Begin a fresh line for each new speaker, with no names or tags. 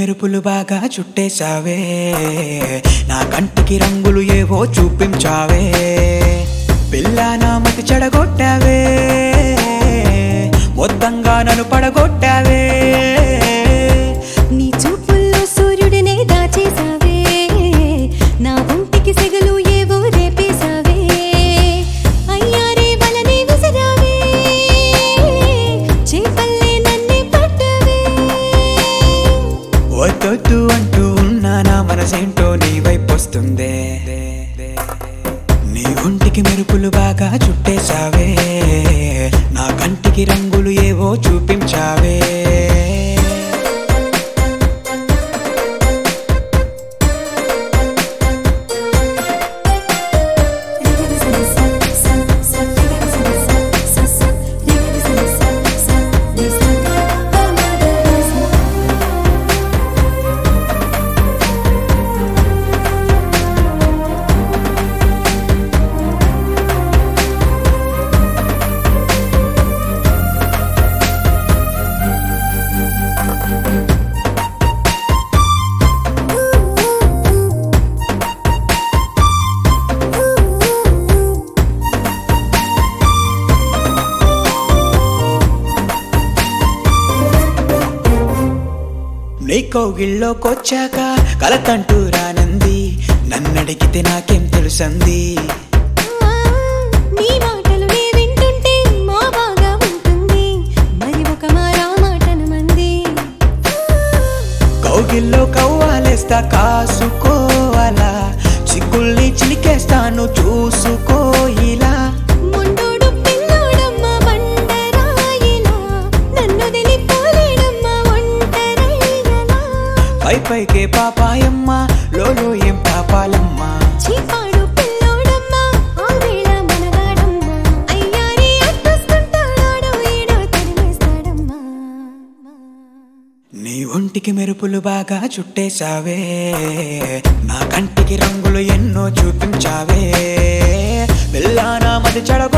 మెరుపులు బాగా చుట్టేశావే నా కంటికి రంగులు ఏవో చూపించావే పిల్ల నా మతి చెడగొట్టావే మొత్తంగా నన్ను పడగొట్టావే
నీ చూపుల్లో సూర్యుడినే దాచేసావే నా ఒంటికి సెగలు ఏవో రేపేసావే అయ్యారే వలనే విసిరావే చేపల్లే నన్నే పట్టవే
వద్దొద్దు అంటూ ఉన్నా నా మనసేంటో నీ వైపు వస్తుందే నీ ఒంటికి మెరుపులు బాగా చుట్టేశావే నా కంటికి రంగులు ఏవో చూపించావే నీ కౌగిల్లోకొచ్చాక కలతంటూ రానంది నన్నడిగితే నాకేం తెలుసంది
నీ మాటలు నే వింటుంటే మా బాగా ఉంటుంది మరి ఒక మారా మాటను మంది
కౌగిల్లో కవ్వాలేస్తా కాసుకోవాలా చిక్కుల్ని చిలికేస్తాను చూసుకో ఇలా
ముండోడు పిల్లోడమ్మ బండరాయిలా నన్ను తెలిపోలేడమ్మ ఒంటరైనలా
పై పైకే పాపాయమ్మ లోలో ఏం పాపాలమ్మ
చీపాడు పిల్లోడమ్మ ఆ వేళ మనగాడమ్మ అయ్యారి అట్టొస్తుంటాడాడో ఈడో తరిమేస్తాడమ్మా
నీ ఒంటికి మెరుపులు బాగా చుట్టేశావే నా కంటికి రంగులు ఎన్నో చూపించావే పిల్లా నా మది చెడగొట్టావే